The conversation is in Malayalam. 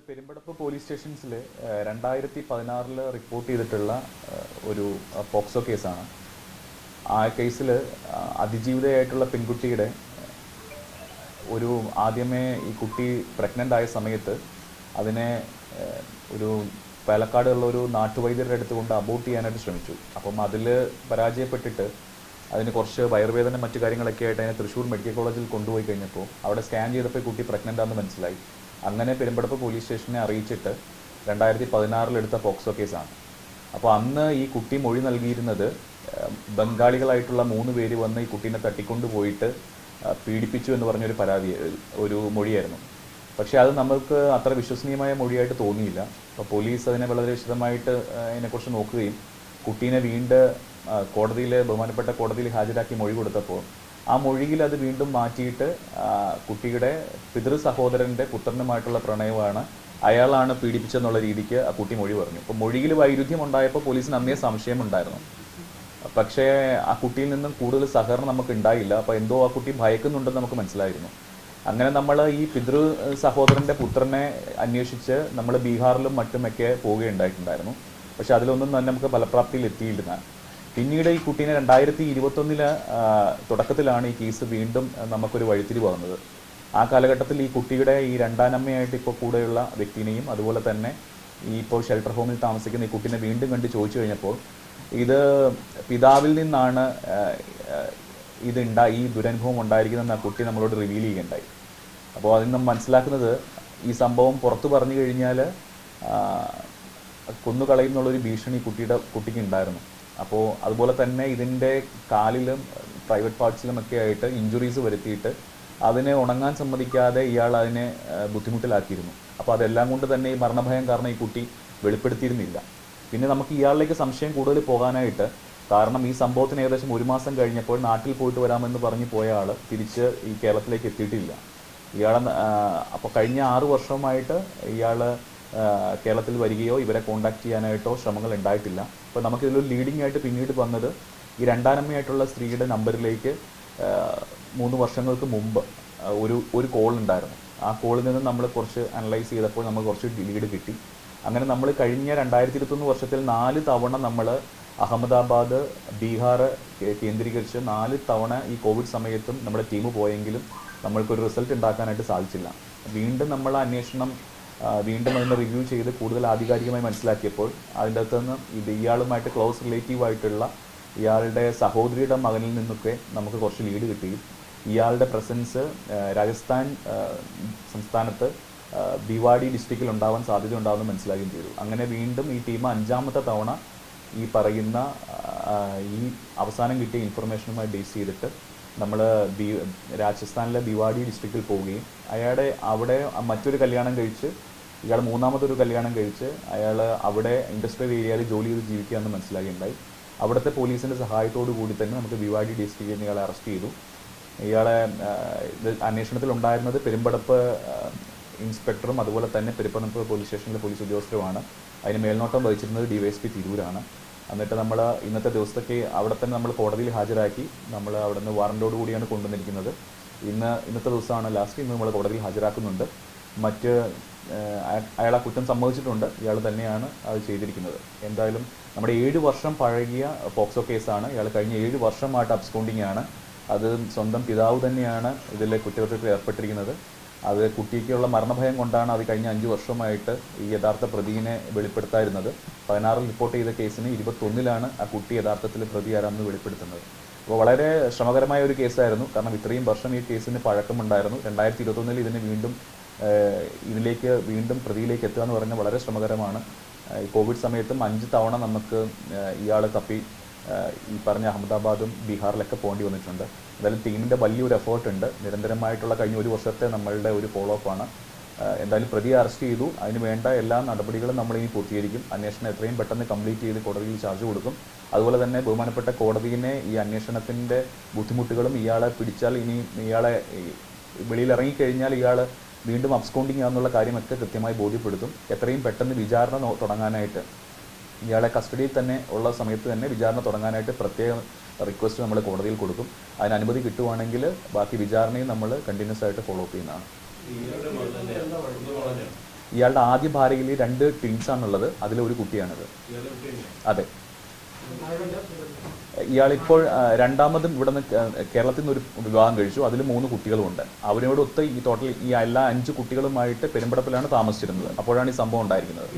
പെരുമ്പടപ്പ് പോലീസ് സ്റ്റേഷൻസിൽ രണ്ടായിരത്തി പതിനാറിൽ റിപ്പോർട്ട് ചെയ്തിട്ടുള്ള ഏഹ്, ഒരു അഹ്, പോക്സോ കേസാണ് ആ കേസിൽ അതിജീവിതയായിട്ടുള്ള പെൺകുട്ടിയുടെ ഒരു ആദ്യമേ ഈ കുട്ടി പ്രഗ്നൻ്റ് ആയ സമയത്ത് അതിനെ ഏഹ്, ഒരു പാലക്കാടുള്ള ഒരു നാട്ടുവൈദ്യരുടെ അടുത്ത് കൊണ്ട് അബോട്ട് ചെയ്യാനായിട്ട് ശ്രമിച്ചു അപ്പം അതിൽ പരാജയപ്പെട്ടിട്ട് അതിന് കുറച്ച് വയറുവേദന മറ്റു കാര്യങ്ങളൊക്കെ ആയിട്ട് അതിനെ തൃശ്ശൂർ മെഡിക്കൽ കോളേജിൽ കൊണ്ടുപോയി കഴിഞ്ഞപ്പോൾ അവിടെ സ്കാൻ ചെയ്തപ്പോൾ ഈ കുട്ടി പ്രഗ്നൻ്റ് ആണെന്ന് മനസ്സിലായി അങ്ങനെ പെരുമ്പടപ്പ് പോലീസ് സ്റ്റേഷനെ അറിയിച്ചിട്ട് രണ്ടായിരത്തി പതിനാറിൽ എടുത്ത പോക്സോ കേസാണ് അപ്പോൾ അന്ന് ഈ കുട്ടി മൊഴി നൽകിയിരുന്നത് ഏഹ്, ബംഗാളികളായിട്ടുള്ള മൂന്ന് പേര് വന്ന് ഈ കുട്ടീനെ തട്ടിക്കൊണ്ട് പോയിട്ട് ഏഹ്, പീഡിപ്പിച്ചു എന്ന് പറഞ്ഞൊരു പരാതി ഒരു മൊഴിയായിരുന്നു പക്ഷേ അത് നമുക്ക് അത്ര വിശ്വസനീയമായ മൊഴിയായിട്ട് തോന്നിയില്ല അപ്പോൾ പോലീസ് അതിനെ വളരെ വിശദമായിട്ട് ഏഹ്, അതിനെക്കുറിച്ച് നോക്കുകയും കുട്ടീനെ വീണ്ടും കോടതിയിൽ ബഹുമാനപ്പെട്ട കോടതിയിൽ ഹാജരാക്കി മൊഴി കൊടുത്തപ്പോൾ ആ മൊഴിയിൽ അത് വീണ്ടും മാറ്റിയിട്ട് ആ, കുട്ടിയുടെ പിതൃ സഹോദരന്റെ പുത്രനുമായിട്ടുള്ള പ്രണയമാണ് അയാളാണ് പീഡിപ്പിച്ചെന്നുള്ള രീതിക്ക് ആ കുട്ടി മൊഴി പറഞ്ഞു അപ്പോൾ മൊഴിയിൽ വൈരുദ്ധ്യം ഉണ്ടായപ്പോൾ പോലീസിന് അന്നേ സംശയമുണ്ടായിരുന്നു പക്ഷേ ആ കുട്ടിയിൽ നിന്നും കൂടുതൽ സഹകരണം നമുക്ക് ഉണ്ടായില്ല അപ്പോൾ എന്തോ ആ കുട്ടി ഭയക്കുന്നുണ്ടെന്ന് നമുക്ക് മനസ്സിലായിരുന്നു അങ്ങനെ നമ്മൾ ഈ പിതൃ സഹോദരന്റെ പുത്രനെ അന്വേഷിച്ച് നമ്മൾ ബീഹാറിലും മറ്റുമൊക്കെ പോവുകയുണ്ടായിട്ടുണ്ടായിരുന്നു പക്ഷെ അതിലൊന്നും തന്നെ നമുക്ക് ഫലപ്രാപ്തിയിൽ എത്തിയില്ല പിന്നീട് ഈ കുട്ടീനെ രണ്ടായിരത്തി ഇരുപത്തൊന്നില് തുടക്കത്തിലാണ് ഈ കേസ് വീണ്ടും ആ, നമുക്കൊരു വഴിത്തിരിവ് വന്നത് ആ കാലഘട്ടത്തിൽ ഈ കുട്ടിയുടെ ഈ രണ്ടാനമ്മയായിട്ട് ഇപ്പോൾ കൂടെയുള്ള വ്യക്തിനെയും അതുപോലെ തന്നെ ഈ ഇപ്പോൾ ഷെൽട്ടർ ഹോമിൽ താമസിക്കുന്ന ഈ കുട്ടീനെ വീണ്ടും കണ്ട് ചോദിച്ചു കഴിഞ്ഞപ്പോൾ ഇത് പിതാവിൽ നിന്നാണ് ആ, ആ, ഇത് ഉണ്ടാ ഈ ദുരനുഭവം ഉണ്ടായിരിക്കുന്നതെന്ന് ആ കുട്ടി നമ്മളോട് റിവീൽ ചെയ്യുകയുണ്ടായി അപ്പോൾ അതിൽ നിന്ന് മനസ്സിലാക്കുന്നത് ഈ സംഭവം പുറത്തു പറഞ്ഞു കഴിഞ്ഞാൽ കൊന്നുകളയും എന്നുള്ളൊരു ഭീഷണി കുട്ടിയുടെ കുട്ടിക്ക് ഉണ്ടായിരുന്നു അപ്പോൾ അതുപോലെ തന്നെ ഇതിൻ്റെ കാലിലും പ്രൈവറ്റ് പാർട്സിലും ഒക്കെ ആയിട്ട് ഇഞ്ചുറീസ് വരുത്തിയിട്ട് അതിനെ ഉണങ്ങാൻ സമ്മതിക്കാതെ ഇയാൾ അതിനെ ആ, ബുദ്ധിമുട്ടിലാക്കിയിരുന്നു അപ്പോൾ അതെല്ലാം കൊണ്ട് തന്നെ ഈ മരണഭയം കാരണം ഈ കുട്ടി വെളിപ്പെടുത്തിയിരുന്നില്ല പിന്നെ നമുക്ക് ഇയാളിലേക്ക് സംശയം കൂടുതൽ പോകാനായിട്ട് കാരണം ഈ സംഭവത്തിന് ഏകദേശം ഒരു മാസം കഴിഞ്ഞപ്പോൾ നാട്ടിൽ പോയിട്ട് വരാമെന്ന് പറഞ്ഞ് പോയ ആൾ തിരിച്ച് ഈ കേരളത്തിലേക്ക് എത്തിയിട്ടില്ല ഇയാളെ അപ്പോൾ കഴിഞ്ഞ ആറു വർഷമായിട്ട് ഇയാൾ കേരളത്തിൽ വരികയോ ഇവരെ കോണ്ടാക്ട് ചെയ്യാനായിട്ടോ ശ്രമങ്ങൾ ഉണ്ടായിട്ടില്ല അപ്പോൾ നമുക്കിതിലൊരു ലീഡിംഗ് ആയിട്ട് പിന്നീട് വന്നത് ഈ രണ്ടാനമ്മയായിട്ടുള്ള സ്ത്രീയുടെ നമ്പറിലേക്ക് ആ, മൂന്ന് വർഷങ്ങൾക്ക് മുമ്പ് ആ, ഒരു ഒരു കോൾ ഉണ്ടായിരുന്നു ആ കോളിൽ നിന്ന് നമ്മൾ കുറച്ച് അനലൈസ് ചെയ്തപ്പോൾ നമുക്ക് കുറച്ച് ലീഡ് കിട്ടി അങ്ങനെ നമ്മൾ കഴിഞ്ഞ രണ്ടായിരത്തി ഇരുപത്തൊന്ന് വർഷത്തിൽ നാല് തവണ നമ്മൾ അഹമ്മദാബാദ് ബീഹാർ കേ- കേന്ദ്രീകരിച്ച് നാല് തവണ ഈ കോവിഡ് സമയത്തും നമ്മുടെ ടീം പോയെങ്കിലും നമ്മൾക്കൊരു റിസൾട്ട് ഉണ്ടാക്കാനായിട്ട് സാധിച്ചില്ല വീണ്ടും നമ്മൾ അന്വേഷണം ആ, വീണ്ടും അതിനെ റിവ്യൂ ചെയ്ത് കൂടുതൽ ആധികാരികമായി മനസ്സിലാക്കിയപ്പോൾ അതിൻ്റെ അകത്ത് നിന്ന് ഇത് ഇയാളുമായിട്ട് ക്ലോസ് റിലേറ്റീവ് ആയിട്ടുള്ള ഇയാളുടെ സഹോദരിയുടെ മകനിൽ നിന്നൊക്കെ നമുക്ക് കുറച്ച് ലീഡ് കിട്ടുകയും ഇയാളുടെ പ്രസൻസ് രാജസ്ഥാൻ ആ, സംസ്ഥാനത്ത് ആ, ബിവാഡി ഡിസ്ട്രിക്റ്റിൽ ഉണ്ടാവാൻ സാധ്യത ഉണ്ടാവുമെന്ന് മനസ്സിലാക്കുകയും ചെയ്തു അങ്ങനെ വീണ്ടും ഈ ടീം അഞ്ചാമത്തെ തവണ ഈ പറയുന്ന ആ, ഈ അവസാനം കിട്ടിയ ഇൻഫർമേഷനുമായി ബേസ് ചെയ്തിട്ട് നമ്മൾ ബി രാജസ്ഥാനിലെ ബിവാഡി ഡിസ്ട്രിക്റ്റിൽ പോവുകയും അയാളുടെ അവിടെ മറ്റൊരു കല്യാണം കഴിച്ച് ഇയാൾ മൂന്നാമതൊരു കല്യാണം കഴിച്ച് അയാൾ അവിടെ ഇൻഡസ്ട്രിയൽ ഏരിയയിൽ ജോലി ചെയ്ത് ജീവിക്കുകയെന്ന് മനസ്സിലാകുകയുണ്ടായി അവിടുത്തെ പോലീസിൻ്റെ സഹായത്തോടു കൂടി തന്നെ നമുക്ക് ബിവാഡി ഡിസ്ട്രിക്റ്റിൽ നിന്ന് ഇയാളെ അറസ്റ്റ് ചെയ്തു ഇയാളെ ആ, ഇത് അന്വേഷണത്തിൽ ഉണ്ടായിരുന്നത് പെരുമ്പടപ്പ് ആ, ഇൻസ്പെക്ടറും അതുപോലെ തന്നെ പെരുമ്പടപ്പ് പോലീസ് സ്റ്റേഷനിലെ പോലീസ് ഉദ്യോഗസ്ഥരുമാണ് അതിന് മേൽനോട്ടം വഹിച്ചിരുന്നത് ഡിവൈഎസ്പി തിരൂരാണ് എന്നിട്ട് നമ്മൾ ഇന്നത്തെ ദിവസത്തേക്ക് അവിടെ തന്നെ നമ്മൾ കോടതിയിൽ ഹാജരാക്കി നമ്മൾ അവിടെ നിന്ന് വാറൻറ്റോട് കൂടിയാണ് കൊണ്ടുവന്നിരിക്കുന്നത് ഇന്ന് ഇന്നത്തെ ദിവസമാണ് ലാസ്റ്റ് ഇന്ന് നമ്മൾ കോടതിയിൽ ഹാജരാക്കുന്നുണ്ട് മറ്റ് ഏഹ്, അയ- അയാൾ ആ കുറ്റം സമ്മതിച്ചിട്ടുണ്ട് ഇയാൾ തന്നെയാണ് അത് ചെയ്തിരിക്കുന്നത് എന്തായാലും നമ്മുടെ ഏഴ് വർഷം പഴകിയ പോക്സോ കേസാണ് ഇയാൾ കഴിഞ്ഞ ഏഴ് വർഷമായിട്ട് അബ്സ്കോണ്ടിങ് ആണ് അത് സ്വന്തം പിതാവ് തന്നെയാണ് ഇതിലെ കുറ്റകൃത്യത്തിൽ ഏർപ്പെട്ടിരിക്കുന്നത് അത് കുട്ടിക്കുള്ള മരണഭയം കൊണ്ടാണ് അത് കഴിഞ്ഞ അഞ്ച് വർഷമായിട്ട് ഈ യഥാർത്ഥ പ്രതിയെ വെളിപ്പെടുത്താതിരുന്നത് പതിനാറിൽ റിപ്പോർട്ട് ചെയ്ത കേസിന് ഇരുപത്തൊന്നിലാണ് ആ കുട്ടി യഥാർത്ഥത്തിൽ പ്രതി ആരാമെന്ന് വെളിപ്പെടുത്തുന്നത് അപ്പോൾ വളരെ ശ്രമകരമായ ഒരു കേസായിരുന്നു കാരണം ഇത്രയും വർഷം ഈ കേസിന് പഴക്കമുണ്ടായിരുന്നു രണ്ടായിരത്തി ഇരുപത്തൊന്നിൽ ഇതിന് വീണ്ടും ഏഹ്, ഇതിലേക്ക് വീണ്ടും പ്രതിയിലേക്ക് എത്തുക എന്ന് പറഞ്ഞാൽ വളരെ ശ്രമകരമാണ് ഏഹ്, ഈ കോവിഡ് സമയത്തും അഞ്ച് തവണ നമുക്ക് ഇയാളെ തപ്പി ഏഹ്, ഈ പറഞ്ഞ അഹമ്മദാബാദും ബീഹാറിലൊക്കെ പോകേണ്ടി വന്നിട്ടുണ്ട് എന്തായാലും ടീമിൻ്റെ വലിയൊരു എഫേർട്ട് ഉണ്ട് നിരന്തരമായിട്ടുള്ള കഴിഞ്ഞ ഒരു വർഷത്തെ നമ്മളുടെ ഒരു ഫോളോ അപ്പ് ആണ് ഏഹ്, എന്തായാലും പ്രതിയെ അറസ്റ്റ് ചെയ്തു അതിന് വേണ്ട എല്ലാ നടപടികളും നമ്മൾ ഇനി പൂർത്തീകരിക്കും അന്വേഷണം എത്രയും പെട്ടെന്ന് കംപ്ലീറ്റ് ചെയ്ത് കോടതിയിൽ ചാർജ് കൊടുക്കും അതുപോലെ തന്നെ ബഹുമാനപ്പെട്ട കോടതിയെ ഈ അന്വേഷണത്തിൻ്റെ ബുദ്ധിമുട്ടുകളും ഇയാളെ പിടിച്ചാൽ ഇനി ഇയാളെ ഈ വെളിയിൽ ഇറങ്ങിക്കഴിഞ്ഞാൽ ഇയാൾ വീണ്ടും അബ്സ്കോണ്ടിങ് ആണെന്നുള്ള കാര്യമൊക്കെ കൃത്യമായി ബോധ്യപ്പെടുത്തും എത്രയും പെട്ടെന്ന് വിചാരണ നോ- തുടങ്ങാനായിട്ട് ഇയാളെ കസ്റ്റഡിയിൽ തന്നെ ഉള്ള സമയത്ത് തന്നെ വിചാരണ തുടങ്ങാനായിട്ട് പ്രത്യേക റിക്വസ്റ്റ് നമ്മൾ കോടതിയിൽ കൊടുക്കും അതിന് അനുമതി കിട്ടുവാണെങ്കിൽ ബാക്കി വിചാരണയും നമ്മൾ കണ്ടിന്യൂസ് ആയിട്ട് ഫോളോ അപ്പ് ചെയ്യുന്നതാണ് ഇയാളുടെ ആദ്യ ഭാര്യയിൽ രണ്ട് ട്വിൻസ് ആണുള്ളത് അതിൽ ഒരു കുട്ടിയാണിത് അതെ ഇയാളിപ്പോൾ ആ, രണ്ടാമതും ഇവിടെ നിന്ന് കേരളത്തിൽ നിന്ന് ഒരു വിവാഹം കഴിച്ചു അതിൽ മൂന്ന് കുട്ടികളുമുണ്ട് അവരോടൊത്ത് ഈ ടോട്ടൽ ഈ എല്ലാ അഞ്ച് കുട്ടികളുമായിട്ട് പെരുമ്പടപ്പിലാണ് താമസിച്ചിരുന്നത് അപ്പോഴാണ് ഈ സംഭവം ഉണ്ടായിരിക്കുന്നത്